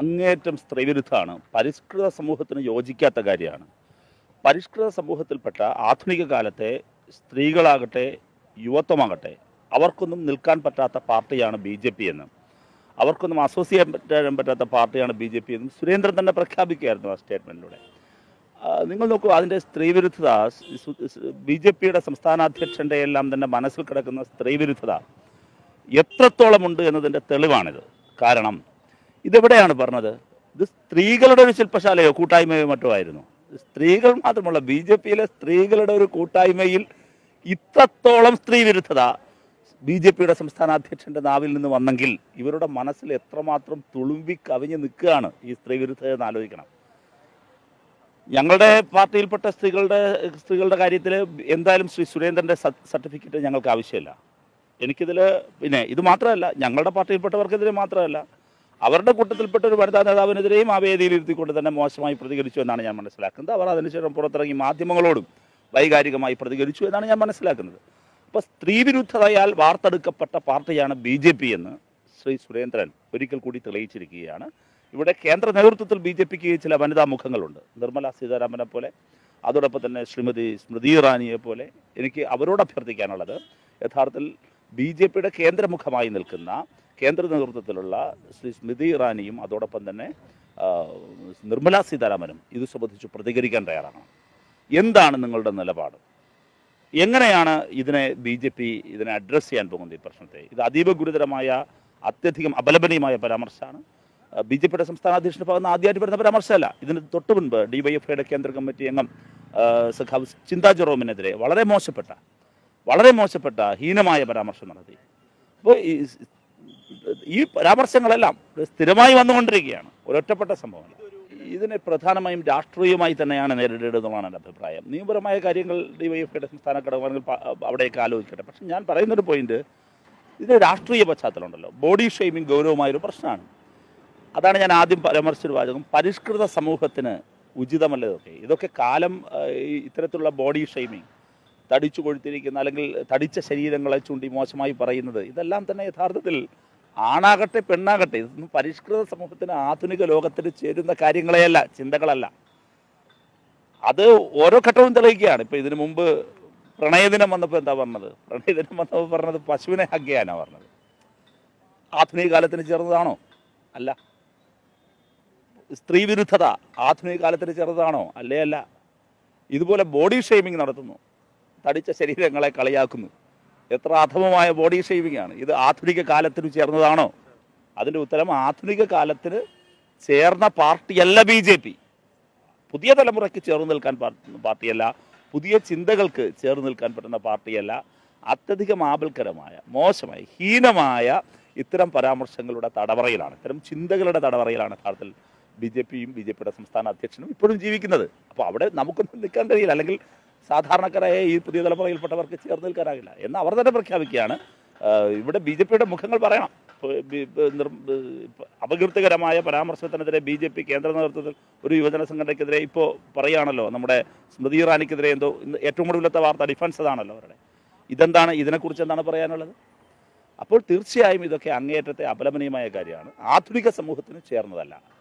അങ്ങേയറ്റം സ്ത്രീവിരുദ്ധമാണ് പരിഷ്കൃത സമൂഹത്തിന് യോജിക്കാത്ത കാര്യമാണ് പരിഷ്കൃത സമൂഹത്തിൽപ്പെട്ട ആധുനിക കാലത്തെ സ്ത്രീകളാകട്ടെ യുവത്വമാകട്ടെ അവർക്കൊന്നും നിൽക്കാൻ പറ്റാത്ത പാർട്ടിയാണ് ബി ജെ പി എന്ന് അവർക്കൊന്നും അസോസിയേറ്റ് ചെയ്യാൻ പറ്റാത്ത പാർട്ടിയാണ് ബി ജെ പി എന്നും സുരേന്ദ്രൻ തന്നെ പ്രഖ്യാപിക്കുകയായിരുന്നു ആ സ്റ്റേറ്റ്മെൻറ്റിലൂടെ ആ, നിങ്ങൾ നോക്കൂ അതിൻ്റെ സ്ത്രീവിരുദ്ധത ബി ജെ പിയുടെ സംസ്ഥാന അധ്യക്ഷൻ്റെ എല്ലാം തന്നെ മനസ്സിൽ കിടക്കുന്ന സ്ത്രീവിരുദ്ധത എത്രത്തോളമുണ്ട് എന്നതിൻ്റെ തെളിവാണിത് കാരണം ഇതെവിടെയാണ് പറഞ്ഞത് ഇത് സ്ത്രീകളുടെ ഒരു ശില്പശാലയോ കൂട്ടായ്മയോ മറ്റോ ആയിരുന്നു സ്ത്രീകൾ മാത്രമല്ല ബി ജെ പിയിലെ സ്ത്രീകളുടെ ഒരു കൂട്ടായ്മയിൽ ഇത്രത്തോളം സ്ത്രീവിരുദ്ധത ബി ജെ പിയുടെ സംസ്ഥാന അധ്യക്ഷന്റെ നാവിൽ നിന്ന് വന്നെങ്കിൽ ഇവരുടെ മനസ്സിൽ എത്രമാത്രം തുളുമ്പി കവിഞ്ഞ് നിൽക്കുകയാണ് ഈ സ്ത്രീവിരുദ്ധത എന്ന് ആലോചിക്കണം ഞങ്ങളുടെ പാർട്ടിയിൽപ്പെട്ട സ്ത്രീകളുടെ സ്ത്രീകളുടെ കാര്യത്തിൽ എന്തായാലും ശ്രീ സുരേന്ദ്രന്റെ സർട്ടിഫിക്കറ്റ് ഞങ്ങൾക്ക് ആവശ്യമില്ല എനിക്കിതിൽ പിന്നെ ഇത് മാത്രമല്ല ഞങ്ങളുടെ പാർട്ടിയിൽപ്പെട്ടവർക്കെതിരെ മാത്രമല്ല അവരുടെ കൂട്ടത്തിൽപ്പെട്ട ഒരു വനിതാ നേതാവിനെതിരെയും ആ വേദിയിൽ ഇരുത്തിക്കൊണ്ട് തന്നെ മോശമായി പ്രതികരിച്ചു എന്നാണ് ഞാൻ മനസ്സിലാക്കുന്നത് അവർ അതിനുശേഷം പുറത്തിറങ്ങി മാധ്യമങ്ങളോടും വൈകാരികമായി പ്രതികരിച്ചു എന്നാണ് ഞാൻ മനസ്സിലാക്കുന്നത് അപ്പോൾ സ്ത്രീവിരുദ്ധതയാൽ വാർത്തെടുക്കപ്പെട്ട പാർട്ടിയാണ് ബി ജെ പി എന്ന് ശ്രീ സുരേന്ദ്രൻ ഒരിക്കൽ കൂടി തെളിയിച്ചിരിക്കുകയാണ് ഇവിടെ കേന്ദ്ര നേതൃത്വത്തിൽ ബി ജെ പിക്ക് ചില വനിതാ മുഖങ്ങളുണ്ട് നിർമ്മല സീതാരാമനെ പോലെ അതോടൊപ്പം തന്നെ ശ്രീമതി സ്മൃതി ഇറാനിയെ പോലെ എനിക്ക് അവരോട് അഭ്യർത്ഥിക്കാനുള്ളത് യഥാർത്ഥത്തിൽ ബി ജെ പിയുടെ കേന്ദ്രമുഖമായി നിൽക്കുന്ന കേന്ദ്ര നേതൃത്വത്തിലുള്ള ശ്രീ സ്മൃതി ഇറാനിയും അതോടൊപ്പം തന്നെ ആ, നിർമ്മല സീതാരാമനും ഇത് സംബന്ധിച്ച് പ്രതികരിക്കാൻ തയ്യാറാണ് എന്താണ് നിങ്ങളുടെ നിലപാട് എങ്ങനെയാണ് ഇതിനെ ബി ജെ പി ഇതിനെ അഡ്രസ്സ് ചെയ്യാൻ പോകുന്നത് ഈ പ്രശ്നത്തെ ഇത് അതീവ ഗുരുതരമായ അത്യധികം അപലപനീയമായ പരാമർശമാണ് ബി ജെ പിയുടെ സംസ്ഥാന അധ്യക്ഷന്റെ ഭാഗത്ത് നിന്ന് ആദ്യമായിട്ട് വരുന്ന പരാമർശമല്ല ഇതിന് തൊട്ട് മുൻപ് ഡിവൈഎഫ്ഐയുടെ കേന്ദ്ര കമ്മിറ്റി അംഗം ആ, സഖാവ് ചിന്താ ജെറോമിനെതിരെ വളരെ മോശപ്പെട്ട വളരെ മോശപ്പെട്ട ഹീനമായ പരാമർശം നടത്തി അപ്പോൾ ഈ ഈ പരാമർശങ്ങളെല്ലാം സ്ഥിരമായി വന്നുകൊണ്ടിരിക്കുകയാണ് ഒരൊറ്റപ്പെട്ട സംഭവമാണ് ഇതിനെ പ്രധാനമായും രാഷ്ട്രീയമായി തന്നെയാണ് നേരിടേണ്ടതെന്നാണ് എൻ്റെ അഭിപ്രായം നിയമപരമായ കാര്യങ്ങൾ ഡിവൈഎഫ്ഐയുടെ സംസ്ഥാന ഘടകങ്ങൾ അവിടേക്ക് ആലോചിക്കട്ടെ പക്ഷെ ഞാൻ പറയുന്നൊരു പോയിന്റ് ഇതിന് രാഷ്ട്രീയ പശ്ചാത്തലം ഉണ്ടല്ലോ ബോഡി ഷെയ്മിങ് ഗൗരവമായൊരു പ്രശ്നമാണ് അതാണ് ഞാൻ ആദ്യം പരാമർശിച്ചൊരു വാചകം പരിഷ്കൃത സമൂഹത്തിന് ഉചിതമല്ല ഇതൊക്കെ ഇതൊക്കെ കാലം ആ, ഈ ഇത്തരത്തിലുള്ള ബോഡി ഷെയ്മിങ് തടിച്ചു കൊഴുത്തിരിക്കുന്ന അല്ലെങ്കിൽ തടിച്ച ശരീരങ്ങളെ ചൂണ്ടി മോശമായി പറയുന്നത് ഇതെല്ലാം തന്നെ യഥാർത്ഥത്തിൽ ആണാകട്ടെ പെണ്ണാകട്ടെ ഇതൊന്നും പരിഷ്കൃത സമൂഹത്തിന് ആധുനിക ലോകത്തിന് ചേരുന്ന കാര്യങ്ങളെയല്ല ചിന്തകളല്ല അത് ഓരോ ഘട്ടവും തെളിയിക്കുകയാണ് ഇപ്പൊ ഇതിനു മുമ്പ് പ്രണയദിനം വന്നപ്പോൾ എന്താ പറഞ്ഞത് പ്രണയദിനം വന്നപ്പോൾ പറഞ്ഞത് പശുവിനെ ഹഗ് ചെയ്യാനാണ് പറഞ്ഞത് ആധുനിക കാലത്തിന് ചേർന്നതാണോ അല്ല സ്ത്രീ വിരുദ്ധത ആധുനിക കാലത്തിന് ചേർന്നതാണോ അല്ലേ അല്ല ഇതുപോലെ ബോഡി ഷെയ്മിങ് നടത്തുന്നു തടിച്ച ശരീരങ്ങളെ കളിയാക്കുന്നു എത്ര അധമമായ ബോഡി ഷെയ്മിംഗ് ആണ് ഇത് ആധുനിക കാലത്തിന് ചേർന്നതാണോ അതിൻ്റെ ഉത്തരം ആധുനിക കാലത്തിന് ചേർന്ന പാർട്ടിയല്ല ബി ജെ പി പുതിയ തലമുറയ്ക്ക് ചേർന്ന് നിൽക്കാൻ പാർ- പാർട്ടിയല്ല പുതിയ ചിന്തകൾക്ക് ചേർന്ന് നിൽക്കാൻ പറ്റുന്ന പാർട്ടിയല്ല അത്യധികം ആപൽക്കരമായ മോശമായ ഹീനമായ ഇത്തരം പരാമർശങ്ങളുടെ തടവറയിലാണ് ഇത്തരം ചിന്തകളുടെ തടവറയിലാണ് യഥാർത്ഥത്തിൽ ബി ജെ പിയും ബി ജെ പിയുടെ സംസ്ഥാന അധ്യക്ഷനും ഇപ്പോഴും ജീവിക്കുന്നത് അപ്പോൾ അവിടെ നമുക്കൊന്നും നിൽക്കാൻ കഴിയില്ല അല്ലെങ്കിൽ സാധാരണക്കാരായ ഈ പുതിയ തലമുറയിൽപ്പെട്ടവർക്ക് ചേർന്ന് നിൽക്കാനാകില്ല എന്ന് അവർ തന്നെ പ്രഖ്യാപിക്കുകയാണ് ആഹ് ഇവിടെ ബി ജെ പിയുടെ മുഖങ്ങൾ പറയണം ഇപ്പൊ ബി- ബ- നിർ- ബ- അപകീർത്തികരമായ പരാമർശത്തിനെതിരെ ബി ജെ പി കേന്ദ്ര നേതൃത്വത്തിൽ ഒരു യുവജന സംഘടനയ്ക്കെതിരെ ഇപ്പോൾ പറയുകയാണല്ലോ നമ്മുടെ സ്മൃതി ഇറാനിക്കെതിരെ എന്തോ ഇന്ന് ഏറ്റവും ഒടുവിലത്തെ വാർത്ത ഡിഫൻസ് അതാണല്ലോ അവരുടെ ഇതെന്താണ് ഇതിനെക്കുറിച്ച് എന്താണ് പറയാനുള്ളത് അപ്പോൾ തീർച്ചയായും ഇതൊക്കെ അങ്ങേയറ്റത്തെ അപലപനീയമായ കാര്യമാണ് ആധുനിക സമൂഹത്തിന് ചേർന്നതല്ല